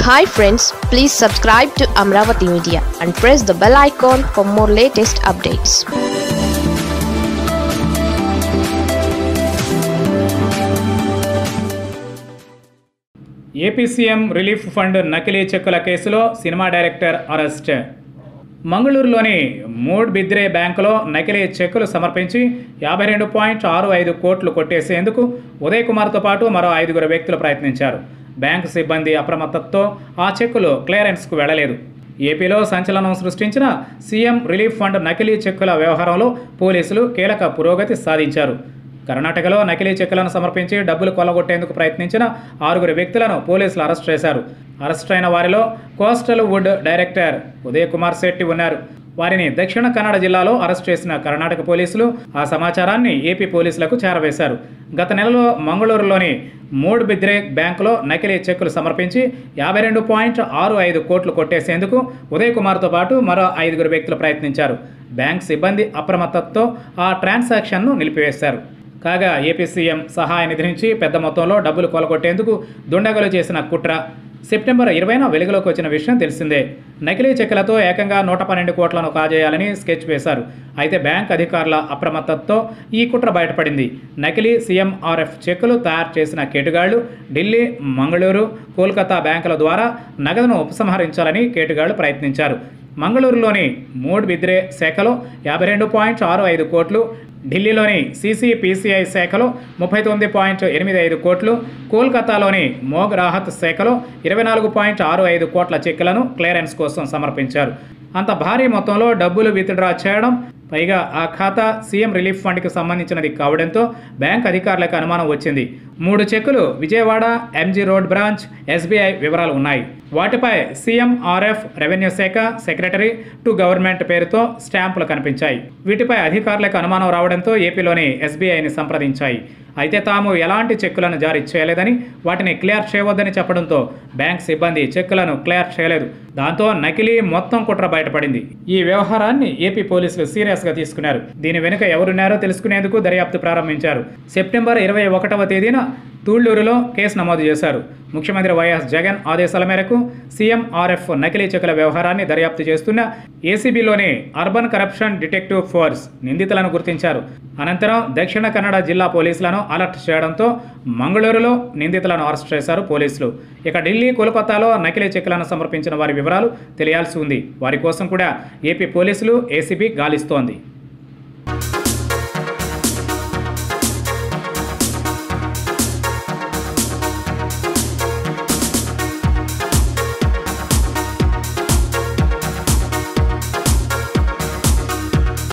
hi friends please subscribe to Amaravati media and press the bell icon for more latest updates AP CM relief fund నకిలీ చెక్కుల కేసులో cinema director arrest మంగళూరులోని Moodbidri బ్యాంకులో నకిలీ చెక్కులు సమర్పించి యాభై రెండు పాయింట్ ఆరు ఐదు కోట్లు కొట్టేసేందుకు ఉదయ్ కుమార్తో పాటు మరో ఐదుగురు వ్యక్తులు ప్రయత్నించారు బ్యాంకు సిబ్బంది అప్రమత్తతో ఆ చెక్కులు క్లియరెన్స్కు వెళ్లలేదు ఏపీలో సంచలనం సృష్టించిన సీఎం రిలీఫ్ ఫండ్ నకిలీ చెక్కుల వ్యవహారంలో పోలీసులు కీలక పురోగతి సాధించారు కర్ణాటకలో నకిలీ చెక్కులను సమర్పించి డబ్బులు కొల్లగొట్టేందుకు ప్రయత్నించిన ఆరుగురు వ్యక్తులను పోలీసులు అరెస్ట్ చేశారు అరెస్ట్ అయిన వారిలో coastal wood director Uday Kumar Shetty ఉన్నారు వారిని దక్షిణ కన్నడ జిల్లాలో అరెస్ట్ చేసిన కర్ణాటక పోలీసులు ఆ సమాచారాన్ని ఏపీ పోలీసులకు చేరవేశారు గత నెలలో మంగళూరులోని మూడ్ బిద్రే బ్యాంకులో నకిలీ చెక్కులు సమర్పించి యాభై రెండు పాయింట్ ఆరు ఐదు కోట్లు కొట్టేసేందుకు ఉదయ్ కుమార్తో పాటు మరో ఐదుగురు వ్యక్తులు ప్రయత్నించారు బ్యాంక్ సిబ్బంది అప్రమత్తతో ఆ ట్రాన్సాక్షన్ను నిలిపివేశారు కాగా ఏపీ సీఎం సహాయ నిధి నుంచి పెద్ద మొత్తంలో డబ్బులు కొలగొట్టేందుకు దుండగలు చేసిన కుట్ర సెప్టెంబర్ ఇరవైన వెలుగులోకి వచ్చిన విషయం తెలిసిందే నకిలీ చెక్కులతో ఏకంగా నూట పన్నెండు కోట్లను కాజేయాలని స్కెచ్ వేశారు అయితే బ్యాంక్ అధికారుల అప్రమత్తతో ఈ కుట్ర బయటపడింది నకిలీ సీఎంఆర్ఎఫ్ చెక్కులు తయారు చేసిన కేటుగాళ్లు ఢిల్లీ మంగళూరు కోల్కతా బ్యాంకుల ద్వారా నగదును ఉపసంహరించాలని కేటుగాళ్లు ప్రయత్నించారు మంగళూరులోని మూడ్ బిద్రే శాఖలో యాభై రెండు పాయింట్ ఆరు ఐదు కోట్లు ఢిల్లీలోని సిసిపిసిఐ శాఖలో ముప్పై తొమ్మిది పాయింట్ ఎనిమిది ఐదు కోట్లు కోల్కతాలోని మోగ్ రాహత్ శాఖలో ఇరవై నాలుగు పాయింట్ ఆరు ఐదు కోట్ల చెక్కులను క్లియరెన్స్ కోసం సమర్పించారు అంత భారీ మొత్తంలో డబ్బులు విత్డ్రా చేయడం పైగా ఆ ఖాతా సీఎం రిలీఫ్ ఫండ్కి సంబంధించినది కావడంతో బ్యాంక్ అధికారులకు అనుమానం వచ్చింది మూడు చెక్కులు Vijayawada MG road branch SBI వివరాలు ఉన్నాయి వాటిపై సీఎంఆర్ఎఫ్ రెవెన్యూ శాఖ సెక్రటరీ టు గవర్నమెంట్ పేరుతో స్టాంపులు కనిపించాయి వీటిపై అధికారులకు అనుమానం రావడంతో ఏపీలోని ఎస్బీఐని సంప్రదించాయి అయితే తాము ఎలాంటి చెక్కులను జారీ చేయలేదని వాటిని క్లియర్ చేయవద్దని చెప్పడంతో బ్యాంక్ సిబ్బంది చెక్కులను క్లియర్ చేయలేదు దాంతో నకిలీ మొత్తం కుట్ర బయటపడింది ఈ వ్యవహారాన్ని ఏపీ పోలీసులు సీరియస్గా తీసుకున్నారు దీని వెనుక ఎవరున్నారో తెలుసుకునేందుకు దర్యాప్తు ప్రారంభించారు సెప్టెంబర్ ఇరవై ఒకటవ తేదీన తూళ్లూరులో కేసు నమోదు చేశారు ముఖ్యమంత్రి వైఎస్ జగన్ ఆదేశాల మేరకు సీఎంఆర్ఎఫ్ నకిలీ చెక్కుల వ్యవహారాన్ని దర్యాప్తు చేస్తున్న ఏసీబీలోని అర్బన్ కరప్షన్ డిటెక్టివ్ ఫోర్స్ నిందితులను గుర్తించారు అనంతరం దక్షిణ కన్నడ జిల్లా పోలీసులను అలర్ట్ చేయడంతో మంగళూరులో నిందితులను అరెస్ట్ చేశారు పోలీసులు ఇక ఢిల్లీ కోల్కతాలో నకిలీ చెక్కులను సమర్పించిన వారి వివరాలు తెలియాల్సి ఉంది వారి కోసం కూడా ఏపీ పోలీసులు ఏసీబీ గాలిస్తోంది